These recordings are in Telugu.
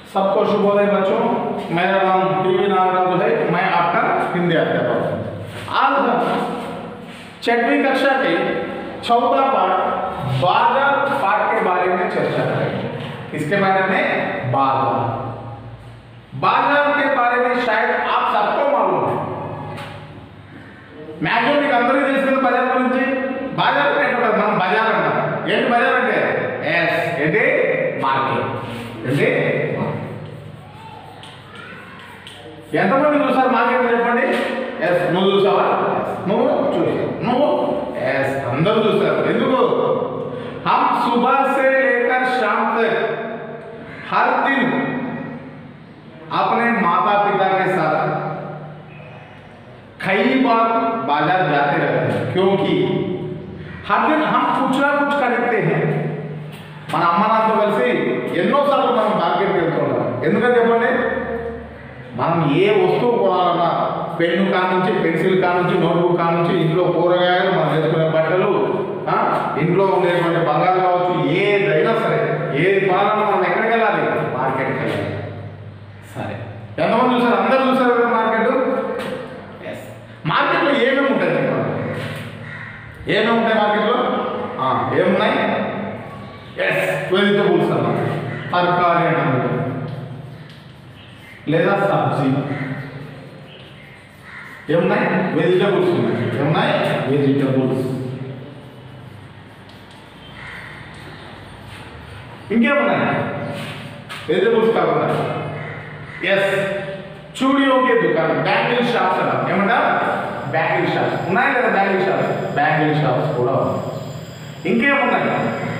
सबको शुभोदय बच्चों मेरा नाम पीवी नागराजु है मैं आपका हिंदी अध्यापक हूँ आज हम छठवीं कक्षा के चौथा पाठ बाजार पाठ के बारे में चर्चा करेंगे किसके बारे में बाजार बाजार के बारे में शायद आप सबको मालूम है మ్యాక్సిమం మీకు అందరికీ తెలుసు కదా బజార్ గురించి బజార్ అంటే ఏంటో కదా మనం బజార్ అంటాం ఏంటి బజార్ అంటే ఎస్ ఏంటి మార్కెట్ ఏంటి ఎంతమంది చూసారు మార్కెట్ చెప్పండి ఎస్ నువ్వు చూసావా Yes. నువ్వు చూసావు నువ్వు ఎస్ అందరూ చూసారు ఎందుకు हम सुबह से लेकर शाम तक हर दिन अपने माता पिता के साथ कई बार बाजार जाते रहते हैं क्योंकि हर दिन हम कुछ ना कुछ खरीदते हैं మన అమ్మ నాన్నతో కలిసి ఎన్నోసార్లు మనం మార్కెట్కి వెళ్తుంటాం ఎందుకని చెప్పండి మనం ఏ వస్తువు కొనాలన్నా పెన్ను కా నుంచి పెన్సిల్ కా నుంచి నోట్బుక్ కా నుంచి ఇంట్లో కూరగాయలు మనం వేసుకునే బట్టలు ఆ, ఇంట్లో ఉండేటువంటి బంగారు కావచ్చు ఏదైనా సరే ఏది కొనాలన్నా మనం ఎక్కడికి వెళ్ళాలి మార్కెట్కి వెళ్ళాలి సరే ఎంతమంది చూసారు అందరూ చూసారు కదా మార్కెట్ ఎస్ మార్కెట్లో ఏమేమి ఉంటాయి చెప్పండి ఏమేమి ఉంటాయి మార్కెట్లో ఆ, ఏమున్నాయి ఎస్ వెజిటబుల్స్ అన్నమాట తరకారీ అన్నమాట లేదా సబ్జీ ఏమున్నాయి వెజిటబుల్స్ ఉన్నాయి ఏమున్నాయి వెజిటబుల్స్ ఇంకేమున్నాయి వెజిటబుల్స్ కాకుండా ఎస్ చూడియో కే దుకాణం బ్యాంగిల్ షాప్స్ అన్న ఏమంటా బ్యాంగిల్ షాప్స్ ఉన్నాయి లేదా బ్యాంగిల్ షాప్స్ బ్యాంగిల్ షాప్స్ కూడా ఉన్నాయి ఇంకేమున్నాయి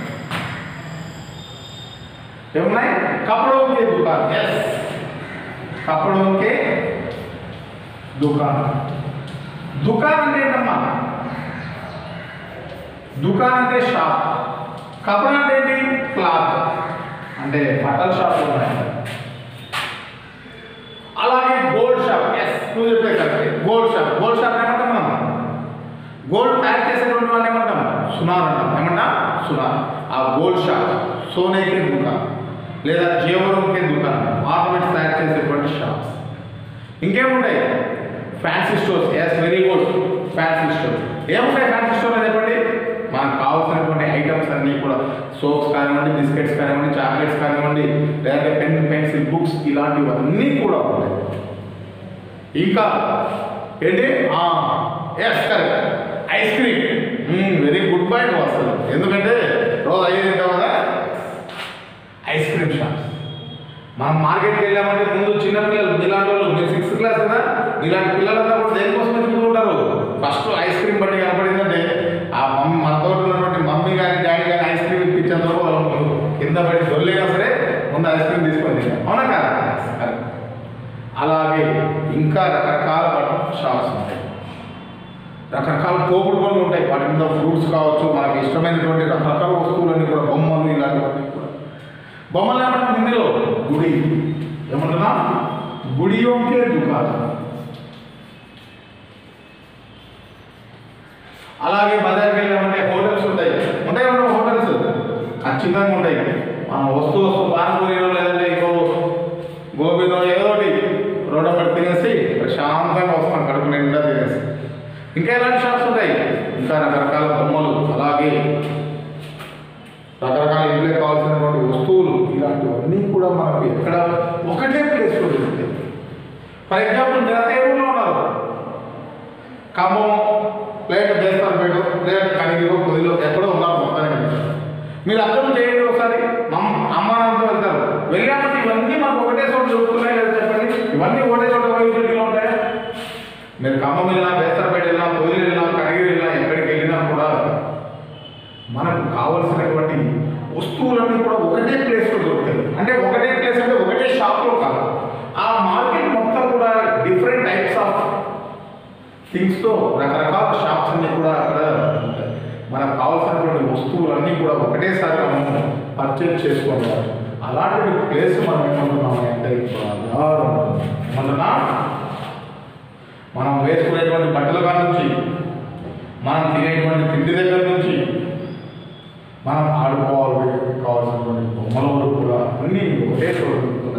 ఏమున్నాయి కపడో కే దుకాణం ఎస్ కపడో కే దుకాణం దుకాణం అంటే ఏంటమ్మా దుకాణం అంటే షాప్ కపడ అంటే ఏంటి క్లాత్ అంటే బట్టల షాప్ ఉన్నాయి అలాగే గోల్డ్ షాప్ ఎస్ నువ్వు చెప్పే correct gold shop gold shop ఏమంటాం మనం గోల్డ్ తయారు చేసేటువంటి వాళ్ళు ఏమంటాం సునార్ అంటాం ఏమంటా సునార్ ఆ గోల్డ్ షాప్ సోనేకే దుకాణం లేదా జేవరంకే దుకాణం ఆర్నమెంట్స్ తయారు చేసేటువంటి షాప్స్ ఇంకేముంటాయి fancy stores yes very good fancy store ఏముంటాయి ఫ్యాన్సీ స్టోర్ చెప్పండి మనకు కావాల్సినటువంటి ఐటమ్స్ అన్నీ కూడా సోప్స్ కానివ్వండి బిస్కెట్స్ కానివ్వండి చాక్లెట్స్ కానివ్వండి లేదంటే పెన్ పెన్సిల్ బుక్స్ ఇలాంటివన్నీ కూడా ఉంటాయి ఇంకా ఏంటి yes correct ice cream very good bye నువ్వు అసలు ఎందుకంటే రోజు అయ్యి తింటావు కదా ఐస్ క్రీమ్ షాప్స్ మనం మార్కెట్కి వెళ్ళామంటే ముందు చిన్న పిల్లలు మీలాంటి వాళ్ళు మీరు సిక్స్త్ క్లాస్ కదా మీలాంటి పిల్లలంతా కూడా దేనికోసం వెతుకుతూ ఉంటారు ఫస్ట్ ఐస్ క్రీమ్ బండి కనపడిందంటే ఆ మమ్మీ మనతో ఉన్నటువంటి మమ్మీ కానీ డాడీ కానీ ఐస్ క్రీమ్ ఇప్పించేంత వరకు వాళ్ళు కింద పడి దొల్లైనా సరే ముందు ఐస్ క్రీమ్ తీసుకొని తింటాం అవునా కదా Correct. అలాగే ఇంకా రకరకాల షాప్స్ ఉంటాయి రకరకాల తోపుడు పనులు ఉంటాయి వాటి మీద ఫ్రూట్స్ కావచ్చు మనకి ఇష్టమైనటువంటి రకరకాల వస్తువులన్నీ కూడా బొమ్మలు ఇలాంటివన్నీ కూడా బొమ్మలు ఏమంటాం హిందీలో గుడి ఏమంటున్నా గుడియోకే దుకాణం అలాగే బజార్కి వెళ్ళామంటే హోటల్స్ ఉంటాయి ఉంటాయి ఏమన్నా హోటల్స్ ఖచ్చితంగా ఉంటాయి మన వస్తూ వస్తూ పానపూరిలో లేదంటే ఇంకో గోబీనో ఏదో ఒకటి రోడ్డు పడి తినేసి ప్రశాంతంగా వస్తాం కడుపు నిండా తినేసి ఇంకా ఎలాంటి షాప్స్ ఉంటాయి ఇంకా రకరకాల బొమ్మలు అలాగే రకరకాల ఇంట్లో కావాల్సినటువంటి వస్తువులు ఇలాంటివన్నీ కూడా మనకు ఎక్కడ ఒకటే ప్లేస్లో దొరుకుతాయి ఫర్ ఎగ్జాంపుల్ మీరు ఏ ఊళ్ళో ఉన్నారు ఖమ్మం లేదంటే బేస్తారపేట లేదంటే కనిగిలో కొద్దిలో ఎక్కడో ఉన్నారు మొత్తానికి మీరు అర్థం చేయండి ఒకసారి మమ్మ అమ్మ నాన్నతో వెళ్తారు వెళ్ళామంటే ఇవన్నీ మనకు ఒకటే చోట దొరుకుతున్నాయి లేదా చెప్పండి ఇవన్నీ ఒకటే చోట వైద్యులు ఉంటాయా మీరు ఖమ్మం వెళ్ళినా బేస్తారపేట వెళ్ళినా పొదిలి వెళ్ళినా కనిగిరి వెళ్ళినా ఎక్కడికి వెళ్ళినా కూడా మనకు కావలసినటువంటి వస్తువులన్నీ కూడా ఒకటే ప్లేస్లో దొరుకుతాయి అంటే ఒకటే ప్లేస్ అంటే ఒకటే షాప్లో కాదు ఆ మార్కెట్ మొత్తం కూడా డిఫరెంట్ టైప్స్ ఆఫ్ థింగ్స్తో రకరకాల షాప్స్ అన్నీ కూడా అక్కడ ఉంటాయి మనకు కావాల్సినటువంటి వస్తువులన్నీ కూడా ఒకటేసారి మనం పర్చేజ్ చేసుకోవాలి అలాంటి ప్లేస్ మనం ఏమంటున్నాం అంటే బజార్ అంటున్నాం. ఏమంటున్నా మనం వేసుకునేటువంటి బట్టల కాడ నుంచి మనం తినేటువంటి తిండి దగ్గర నుంచి మనం ఆడుకోవాలి కావాల్సినటువంటి బొమ్మల వరకు కూడా అన్నీ ఒకటే చోట దొరుకుతున్నాయి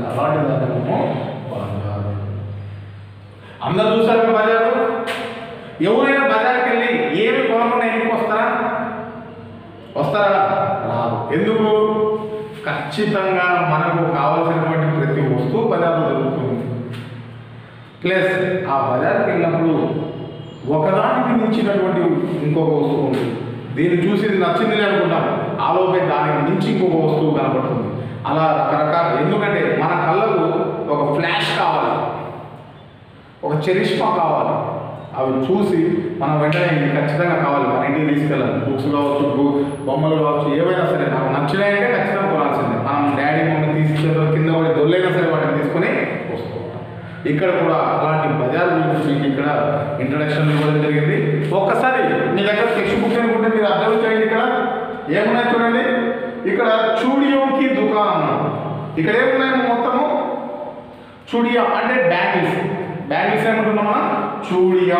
అలాంటి దాన్నేమో బజారు అందరు చూసారు కదా బజారు ఎవరైనా బజార్కి వెళ్ళి ఏమి కొనకుండా ఇంటికి వస్తారా వస్తారా రాదు ఎందుకు ఖచ్చితంగా మనకు కావాల్సినటువంటి ప్రతి వస్తువు బజార్లో దొరుకుతుంది ప్లస్ ఆ బజార్కి వెళ్ళినప్పుడు ఒకదానికి మించినటువంటి ఇంకొక వస్తువు ఉంటుంది దీన్ని చూసి ఇది నచ్చింది అనుకుంటాం ఆలోపే దానికి మించి ఇంకొక వస్తువు కనపడుతుంది అలా రకరకాల ఎందుకంటే మన కళ్ళకు ఒక ఫ్లాష్ కావాలి ఒక చరిష్మా కావాలి అవి చూసి మనం వెంటనే ఇది ఖచ్చితంగా కావాలి మన ఇంటికి తీసుకెళ్ళాలి బుక్స్ కావచ్చు బు- బొమ్మలు కావచ్చు ఏవైనా సరే నాకు నచ్చినాయంటే ఖచ్చితంగా కొనాల్సిందే మనం డాడీ మమ్మీ తీసుకెళ్ళి కింద పడి దొల్లైనా సరే వాటిని తీసుకొని వస్తూ ఉంటాం ఇక్కడ కూడా అలాంటి బజార్ గురించి మీకు ఇక్కడ ఇంట్రడక్షన్ ఇవ్వడం జరిగింది ఒక్కసారి మీ దగ్గర టెక్స్ట్ బుక్ అనుకుంటే మీరు అబ్జర్వ్ చేయండి ఇక్కడ ఏమున్నాయి చూడండి ఇక్కడ చూడియోకి దుకాణం ఇక్కడ ఏమున్నాయి మొత్తము చూడియా అంటే బ్యాంగిల్స్ బ్యాంగిల్స్ ఏమంటున్నాం మనం చూడియా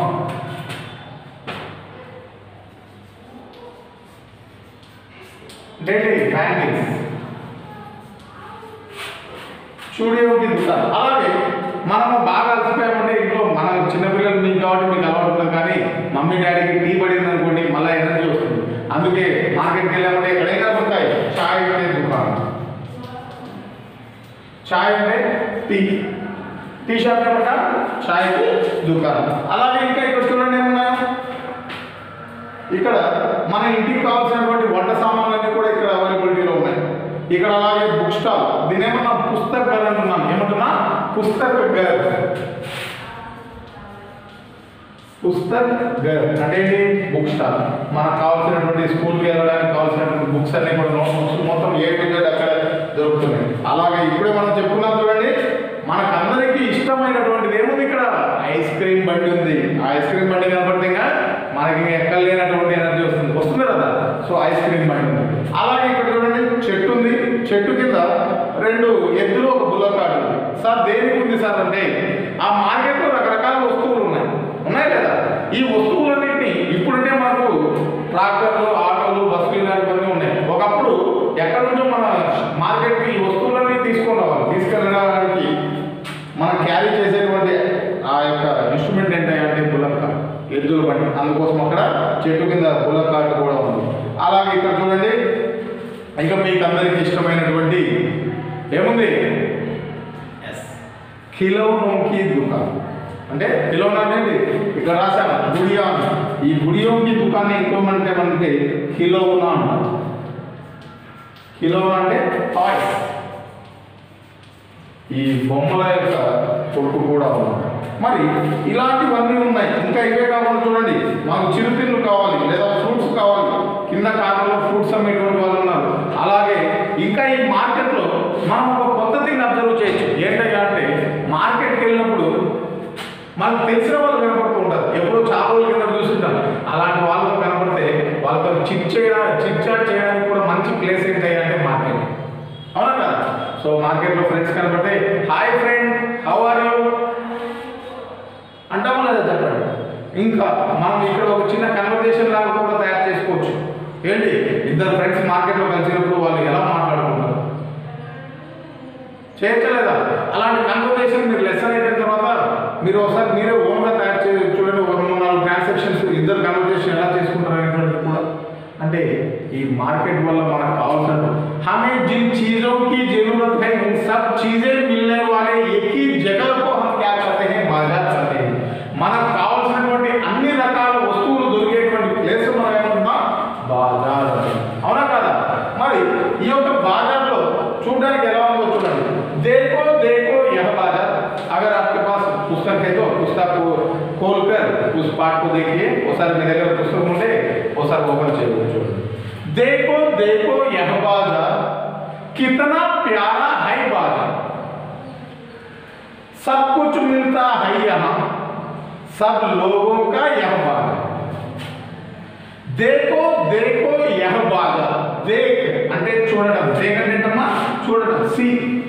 అంటే బ్యాంగిల్స్ చూడియోకి దుకాణం అలాగే మనము బాగా అలసిపోయామంటే ఇంట్లో మన చిన్నపిల్లలు మీకు కాబట్టి మీకు అలవాటు ఉంటుంది కానీ మమ్మీ డాడీకి టీ పడింది అనుకోండి మళ్ళీ ఎనర్జీ వస్తుంది అందుకే మార్కెట్కి వెళ్ళామంటే ఎక్కడైనా దొరుకుతాయి చాయ్ అంటే దుకాణం చాయ్ అంటే టీ టీ షాప్ ఏమంటా చాయ్ దుకాణం అలాగే ఇంకా ఇక్కడ చూడండి ఏమన్నా ఇక్కడ మన ఇంటికి కావాల్సినటువంటి వంట సామాన్లన్నీ కూడా ఇక్కడ అవైలబిలిటీలో ఉన్నాయి ఇక్కడ అలాగే బుక్ స్టాల్ దీని ఏమన్నా పుస్తక గర్ అంటున్నాం ఏమంటున్నా పుస్తక గర్ పుస్తక్ గర్ అంటే ఏంటి బుక్ స్టాల్ మనకు కావాల్సినటువంటి స్కూల్కి వెళ్ళడానికి కావాల్సినటువంటి బుక్స్ అన్ని కూడా నోట్ బుక్స్ మొత్తం ఏ టు జెడ్ అక్కడ దొరుకుతున్నాయి అలాగే ఇప్పుడే మనం చెప్పుకున్నాం చూడండి మనకందరికీ ఇష్టమైనటువంటిది ఏముంది ఇక్కడ ఐస్ క్రీమ్ బండి ఉంది ఆ ఐస్ క్రీమ్ బండి కనపడితే ఇంకా మనకి ఇంకా ఎక్కడ లేనటువంటి ఎనర్జీ వస్తుంది వస్తుంది కదా సో ఐస్ క్రీమ్ బండి ఉంది అలాగే ఇక్కడ చూడండి చెట్టు ఉంది చెట్టు కింద రెండు ఎద్దులు ఒక బుల్లకాడు ఉంది సార్ దేనికి ఉంది సార్ అంటే ఆ మార్కెట్లో రకరకాల వస్తువులు ఉన్నాయి ఉన్నాయి కదా ఈ వస్తువులన్నింటినీ ఇప్పుడంటే మనకు ట్రాక్టర్లు ఆటోలు బస్సులు ఇలాంటివన్నీ ఉన్నాయి ఒకప్పుడు ఎక్కడి నుంచో మన మార్కెట్కి ఈ వస్తువులన్నీ తీసుకొని రావాలి తీసుకెళ్ళడానికి మనం క్యారీ చేసేటువంటి ఆ యొక్క ఇన్స్ట్రుమెంట్ ఏంటంటే బుల్లక్ కార్ట్ ఎద్దుల బండి అందుకోసం అక్కడ చెట్టు కింద బుల్లక్ కార్ట్ కూడా ఉంది అలాగే ఇక్కడ చూడండి ఇంకా మీకు అందరికీ ఇష్టమైనటువంటి ఏముంది ఖిలౌనోకి దుకాణం అంటే ఖిలౌనా అనేది ఇక్కడ రాశాను గుడియా అని. ఈ గుడియోకి దుకాణం ఇంకోమంటే మనకి ఖిలౌనా అంటారు ఖిలౌనా అంటే టాయ్స్ ఈ బొమ్మల యొక్క కొట్టు కూడా ఉంది మరి ఇలాంటివన్నీ ఉన్నాయి ఇంకా ఇవే కాకుండా చూడండి మాకు చిరుతిళ్ళు కావాలి లేదా ఫ్రూట్స్ కావాలి కింద కార్నర్లో ఫ్రూట్స్ అమ్మేటువంటి వాళ్ళు ఉన్నారు అలాగే ఇంకా ఈ మార్కెట్లో మనం ఒక కొత్త థింగ్ అబ్జర్వ్ చేయొచ్చు ఏంటయ్యా అంటే మార్కెట్కి వెళ్ళినప్పుడు మనకు తెలిసిన వాళ్ళు కనపడుతూ ఉంటారు ఎప్పుడో చాలా రోజుల కింద చూస్తుంటారు అలాంటి వాళ్ళతో కనపడితే వాళ్ళతో చిట్ చేయడం చిట్ చాట్ చేయడానికి కూడా మంచి ప్లేస్ ఏంటయ్యా అంటే మార్కెట్ అవునా కదా సో మార్కెట్లో ఫ్రెండ్స్ కనబడితే hi friend how are you అంటామా లేదా చెప్పండి ఇంకా మనం ఇక్కడ ఒక చిన్న కన్వర్జేషన్ లాగా కూడా తయారు చేసుకోవచ్చు ఏంటి ఇద్దరు ఫ్రెండ్స్ మార్కెట్లో కలిసినప్పుడు వాళ్ళు ఎలా మాట్లాడుకుంటారు చేయట్లేదా అలాంటి కన్వర్జేషన్ మీరు లెసన్ అయిపోయిన తర్వాత మీరు ఒకసారి మీరే ఓన్గా తయారు చేసి చూడండి ఒక మూడు నాలుగు ట్రాన్సాక్షన్స్ ఇద్దరు కన్వర్జేషన్ ఎలా చేసుకుంటారు అనేటువంటిది కూడా అంటే ఈ మార్కెట్ వల్ల మనకు కావాల్సిన हमें जिन चीजों की जरूरत है उन सब चीजें मिलने वाले एक ही जगह को हम क्या कहते हैं बाजार कहते हैं మనకు కావాల్సినటువంటి అన్ని రకాల వస్తువులు దొరికేటువంటి ప్లేస్ మనం ఏమంటున్నాం బాజార్ అంటాం. అవునా కదా మరి ఈ యొక్క బాజార్లో చూడడానికి ఎలా ఉందో చూడండి देखो देखो यह बाजार अगर आपके पास पुस्तक है तो पुस्तक को खोल कर उस पाठ को देखिए ఒకసారి మీ దగ్గర పుస్తకం ఉంటే ఒకసారి ఓపెన్ చేయవచ్చు చూడండి देखो देखो यह बाजार कितना प्यारा है बाजार सब कुछ मिलता है यहाँ सब लोगों का यह बाजार देखो देखो यह बाजार देख అంటే చూడడం దేక్ అంటే ఏంటమ్మా చూడడం సి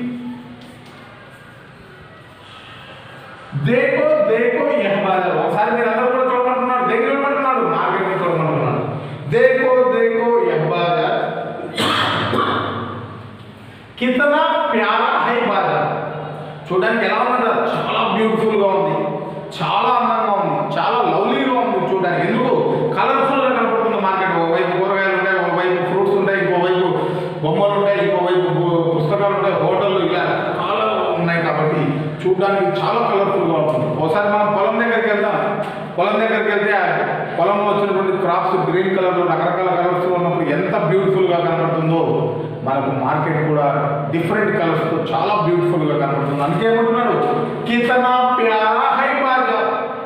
దేకో దేకో యహ్ బాజార్ ఒకసారి మీరు అందరూ కూడా చూడమంటున్నారు దగ్గర చూడమంటున్నాడు మార్కెట్ చూడమంటున్నాడు దేకో దేకో యహ్ బాజార్ కితనా ప్యారా హై బాజార్ చూడడానికి ఎలా ఉంది చాలా బ్యూటిఫుల్గా ఉంది చాలా అందంగా ఉంది చాలా లవ్లీగా ఉంది చూడడానికి ఎందుకు కలర్ఫుల్గా కనపడుతుంది మార్కెట్ ఓవైపు కూరగాయలు ఉంటాయి ఓవైపు ఫ్రూట్స్ ఉంటాయి ఇంకోవైపు బొమ్మలు ఉంటాయి ఇంకోవైపు పు- పుస్తకాలు ఉంటాయి హోటళ్ళు ఇలా చాలా ఉన్నాయి కాబట్టి చూడడానికి చాలా కలర్ఫుల్గా ఉంటుంది ఒకసారి మనం పొలం దగ్గరికి వెళ్తాం పొలం దగ్గరికి వెళ్తే ఆ పొలంలో వచ్చినటువంటి క్రాప్స్ గ్రీన్ కలర్లో రకరకాల కలర్స్ ఉన్నప్పుడు ఎంత బ్యూటిఫుల్గా కనపడుతుందో మనకు మార్కెట్ కూడా డిఫరెంట్ కలర్స్తో చాలా బ్యూటిఫుల్గా కనపడుతుంది అందుకే ఏమంటున్నాడు కితనా ప్యారా హై బాజా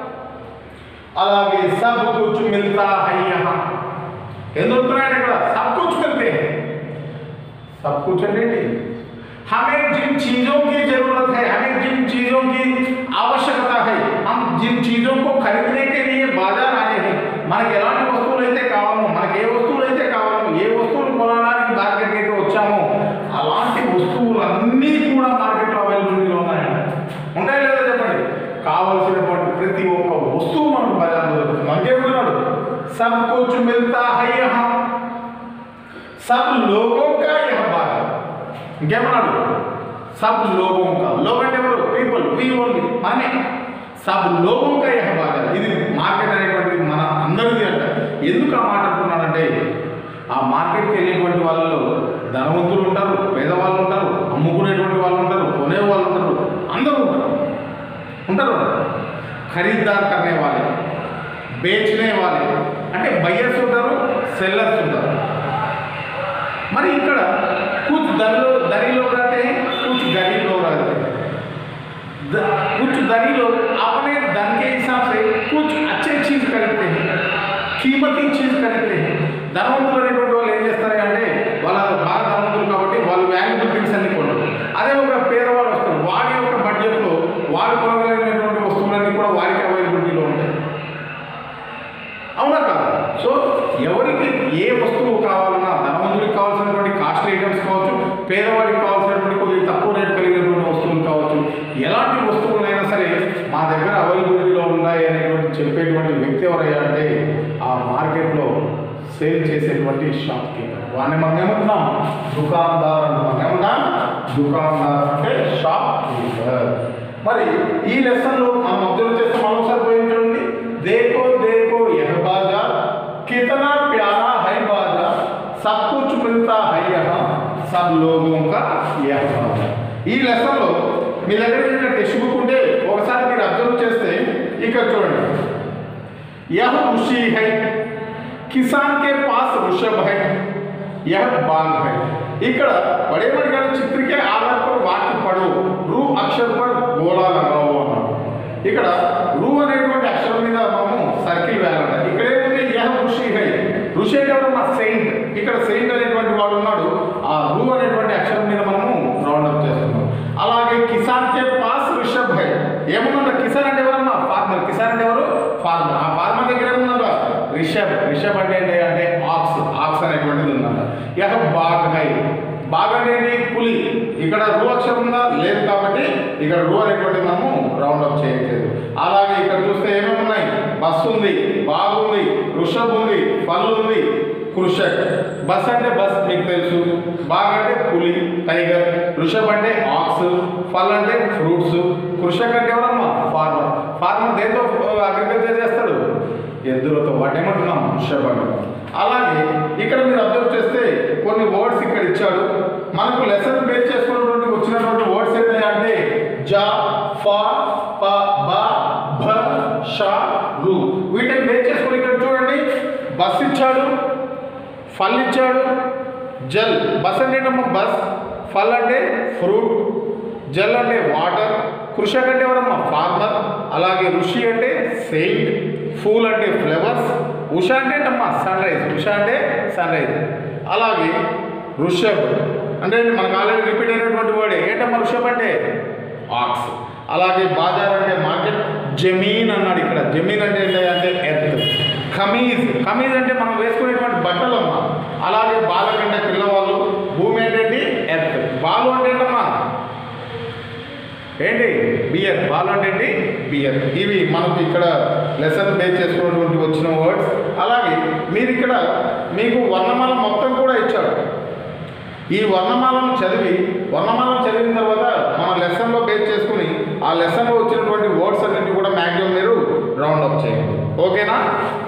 అలాగే సబ్ కుచ్ మిల్తా హై యహా ఎందుకున్నాడు ఇక్కడ సబ్ కుచ్ మిల్తే హై सब कुछ है नहीं हमें जिन चीजों की जरूरत है हमें जिन चीजों की आवश्यकता है हम जिन चीजों को खरीदने के लिए बाजार आए हैं మనకి ఎలాంటి వస్తువులు అయితే కావాలో మనకి ఏ వస్తువులు అయితే కావాలో ఏ వస్తువులు కొనడానికి మార్కెట్కి అయితే వచ్చామో అలాంటి వస్తువులన్నీ కూడా మార్కెట్లో అవైలబిలిటీలో ఉన్నాయండి ఉంటాయి లేదా చెప్పండి కావలసినటువంటి ప్రతి ఒక్క వస్తువు మనకు బజార్లో దొరుకుతుంది మనకేమన్నాడు సబ్ కుచ్ మిల్తా హై యహా सब लोगों का यह बात है ఇంకేమన్నాడు సబ్ లోగోं का లోగ్ అంటే ఎవరు పీపుల్ వి ఓన్లీ మనమే సబ్ లోగోं का यह बात है ఇది మార్కెట్ అనేటువంటిది మన అందరిది అంట ఎందుకు ఆ మాట అంటున్నానంటే ఆ మార్కెట్కి వెళ్ళేటువంటి వాళ్ళలో ధనవంతులు ఉంటారు పేదవాళ్ళు ఉంటారు అమ్ముకునేటువంటి వాళ్ళు ఉంటారు కొనే వాళ్ళు ఉంటారు అందరూ ఉంటారు ఉంటారు ఖరీదార్ కర్నే వాళ్ళే బేచనే వాళ్ళే అంటే బయ్యర్స్ ఉంటారు సెల్లర్స్ ఉంటారు మరి ఇక్కడ कुछ दर दरी लोग रहते हैं कुछ गरीब लोग रहते हैं द- कुछ दरी लोग अपने धन के हिसाब से कुछ अच्छे चीज खरीदते हैं कीमती चीज खरीदते हैं ధనవంతులు అనేటువంటి వాళ్ళు ఏం చేస్తారు అంటే వాళ్ళ బాగా ధనవంతులు కాబట్టి వాళ్ళు వాల్యుబుల్ థింగ్స్ అన్ని కొంటారు అదే ఒక పేదవాడు వస్తారు వాడి యొక్క బడ్జెట్లో వాడు కొనగలిగినటువంటి వస్తువులన్నీ కూడా వాడికి అవైలబిలిటీలో ఉంటాయి అవునా కాదా సో ఎవరికి ఏ వస్తువు కావాలన్నా ధనవంతుడికి కావాల్సినటువంటి కాస్ట్లీ ఐటమ్స్ కావచ్చు పేదవాడికి కావాల్సినటువంటి కొద్దిగా తక్కువ రేట్ కలిగినటువంటి వస్తువులు కావచ్చు ఎలాంటి వస్తువులైనా సరే మా దగ్గర అవైలబిలిటీలో ఉన్నాయి అనేటువంటి చెప్పేటువంటి వ్యక్తి ఎవరయ్యా అంటే ఆ మార్కెట్లో సేల్ చేసేటువంటి షాప్ కీపర్ వాడిని మనం ఏమంటున్నాం దుకాందార్ అంటున్నాం ఏమన్నా దుకాందార్ అంటే షాప్ కీపర్ మరి ఈ లెసన్లో మనం అబ్జర్వ్ చేస్తే మరోసారి పోయింది చూడండి देखो देखो यह बाजार कितना प्यारा है बाजार सब कुछ मिलता है यहाँ सब लोगों का यह बाजार ఈ లెసన్లో మీ దగ్గర ఏదైనా టెక్స్ట్ బుక్ ఉంటే ఒకసారి మీరు అబ్జర్వ్ చేస్తే ఇక్కడ చూడండి यह ऋषि है किसान के पास ऋषभ है यह बाघ है ఇక్కడ बड़े-बड़े गाने चित्र के आधार पर वाक्य पढ़ो रू अक्षर पर गोला लगाओ అన్నాడు ఇక్కడ రు అనేటువంటి అక్షరం మీద మనము సర్కిల్ వేయాలంట ఇక్కడ ఏముంది యహ ఋషి హై ఋషి అంటే ఎవరు మా సెయింట్ ఇక్కడ సెయింట్ అనేటువంటి వాడు ఉన్నాడు ఆ రు అనేటువంటి అక్షరం మీద మనము రౌండ్ అప్ చేస్తున్నాం అలాగే కిసాన్ కే పాస్ రిషబ్ హై ఏమన్నా కిసాన్ అంటే ఎవరమ్మా ఫార్మర్ కిసాన్ అంటే ఎవరు ఫార్మర్ ఆ ఫార్మర్ దగ్గర ఏమున్నారా రిషబ్ రిషబ్ అంటే ఏంటి అంటే ఆక్స్ ఆక్స్ అనేటువంటిది ఉందంట యహ బాగ్ హై బాగ్ అంటే ఏంటి పులి ఇక్కడ రూ అక్షరం ఉందా లేదు కాబట్టి ఇక్కడ రూ అనేటువంటి మనము రౌండ్ అప్ చేయట్లేదు అలాగే ఇక్కడ చూస్తే ఏమేమి ఉన్నాయి బస్ ఉంది బాగుంది వృషభ్ ఉంది పళ్ళు ఉంది కృషక్ బస్ అంటే బస్ మీకు తెలుసు బాగ్ అంటే పులి టైగర్ వృషభ్ అంటే ఆక్స్ ఫల్ అంటే ఫ్రూట్స్ కృషక్ అంటే ఎవరమ్మా ఫార్మర్ ఫార్మర్ దేంతో అగ్రికల్చర్ చేస్తాడు ఎద్దులతో వాటి ఏమంటున్నాం వృషభ్ అంటున్నాం అలాగే ఇక్కడ మీరు అబ్జర్వ్ చేస్తే కొన్ని వర్డ్స్ ఇక్కడ ఇచ్చాడు మనకు లెసన్ బేస్ చేసుకున్నటువంటి వచ్చినటువంటి వర్డ్స్ ఏంటంటే జా ఫా ప బ భ ష రు వీటిని బేస్ చేసుకుని ఇక్కడ చూడండి బస్ ఇచ్చాడు ఫల్ ఇచ్చాడు జల్ బస్ అంటే ఏంటమ్మా బస్ ఫల్ అంటే ఫ్రూట్ జల్ అంటే వాటర్ కృషక్ అంటే ఎవరమ్మా ఫార్మర్ అలాగే ఋషి అంటే సెయింట్ ఫూల్ అంటే ఫ్లవర్స్ ఉష అంటే ఏంటమ్మా సన్ రైజ్ ఉష అంటే సన్ రైజ్ అలాగే ఋషభ్ అంటే మనకు ఆల్రెడీ రిపీట్ అయినటువంటి వర్డ్ ఏంటమ్మా ఋషభ్ అంటే ఆక్స్ అలాగే బాజార్ అంటే మార్కెట్ జమీన్ అన్నాడు ఇక్కడ జమీన్ అంటే ఏంటి అంటే ఎర్త్ ఖమీజ్ ఖమీజ్ అంటే మనం వేసుకునేటువంటి బట్టలు అమ్మా అలాగే బాలక్ అంటే పిల్లవాళ్ళు భూమి అంటే ఏంటి ఎర్త్ బాలు అంటే ఏంటమ్మా ఏంటి బియర్ బాల్ అంటే ఏంటి బియర్ ఇవి మనకు ఇక్కడ లెసన్ బేస్ చేసుకున్నటువంటి వచ్చిన వర్డ్స్ అలాగే మీరు ఇక్కడ మీకు వర్ణమాల మొత్తం కూడా ఇచ్చాడు ఈ వర్ణమాలను చదివి వర్ణమాలను చదివిన తర్వాత మన లెసన్లో బేస్ చేసుకుని ఆ లెసన్లో వచ్చినటువంటి వర్డ్స్ అన్నింటి కూడా మ్యాక్సిమం మీరు రౌండ్ అప్ చేయండి ఓకేనా